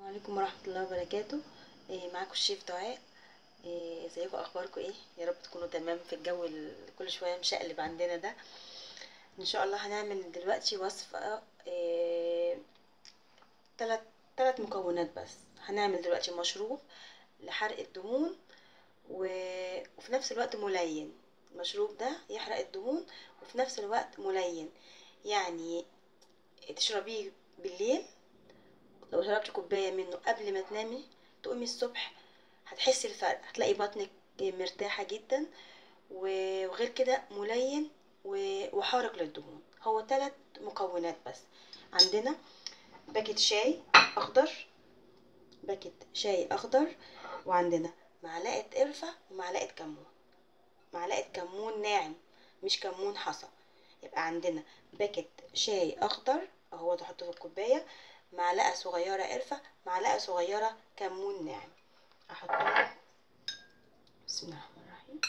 عليكم ورحمة الله وبركاته إيه معاكم الشيف دعاء إيه ازيكم اخباركم ايه يا رب تكونوا تمام في الجو اللي كل شوية مشقلب عندنا ده ان شاء الله هنعمل دلوقتي وصفة إيه تلات تلات مكونات بس هنعمل دلوقتي مشروب لحرق الدهون و... وفي نفس الوقت ملين المشروب ده يحرق الدهون وفي نفس الوقت ملين يعني تشربيه بالليل لو شربت كوباية منه قبل ما تنامي تقومي الصبح هتحسي الفرق هتلاقي بطنك مرتاحة جدا وغير كده ملين وحارق للدهون هو ثلاث مكونات بس عندنا باكت شاي اخضر باكت شاي اخضر وعندنا معلقة قرفة ومعلقة كمون معلقة كمون ناعم مش كمون حصى يبقى عندنا باكت شاي اخضر اهو تحطه في الكوبايه معلقه صغيره قرفه معلقه صغيره كمون ناعم احطهم بسم الله الرحمن الرحيم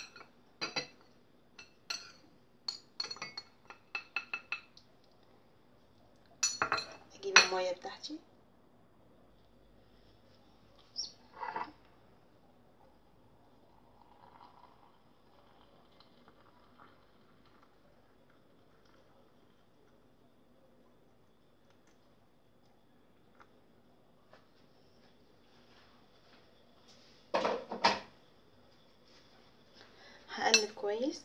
اجيب الميه بتاعتي هقلب كويس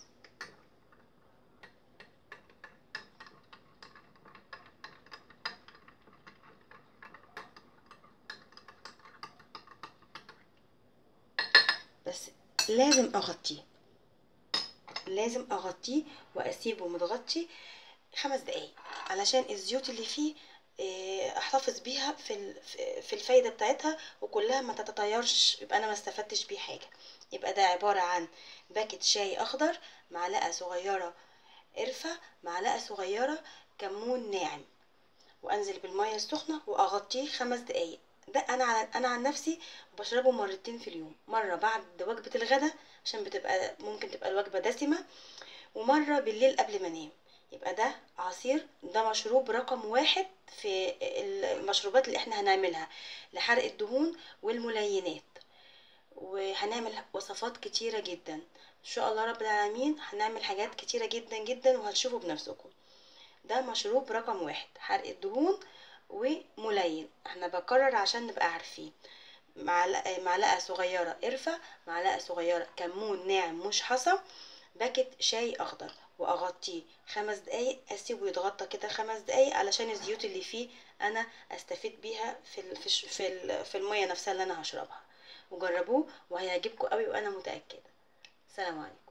بس لازم اغطيه لازم اغطيه واسيبه متغطي خمس دقايق علشان الزيوت اللي فيه احتفظ بيها في في الفايده بتاعتها وكلها ما تتطيرش يبقى انا ما استفدتش بيه حاجه يبقى ده عباره عن باكت شاي اخضر معلقه صغيره قرفه معلقه صغيره كمون ناعم وانزل بالميه السخنه واغطيه خمس دقايق ده انا عن انا عن نفسي بشربه مرتين في اليوم مره بعد وجبه الغداء عشان بتبقى ممكن تبقى الوجبه دسمه ومره بالليل قبل ما انام يبقى ده عصير ده مشروب رقم واحد في المشروبات اللي احنا هنعملها لحرق الدهون والملينات وهنعمل وصفات كتيرة جدا ان شاء الله رب العالمين هنعمل حاجات كتيرة جدا جدا وهتشوفوا بنفسكم ده مشروب رقم واحد حرق الدهون وملين احنا بكرر عشان نبقى عارفين معلقة, معلقة صغيرة قرفة معلقة صغيرة كمون ناعم مش حصى باكت شاي اخضر واغطيه خمس دقايق اسيبه يتغطى كده خمس دقايق علشان الزيوت اللي فيه انا استفيد بيها في ال في في, في الميه نفسها اللي انا هشربها وجربوه وهيعجبكم قوي وانا متاكده سلام عليكم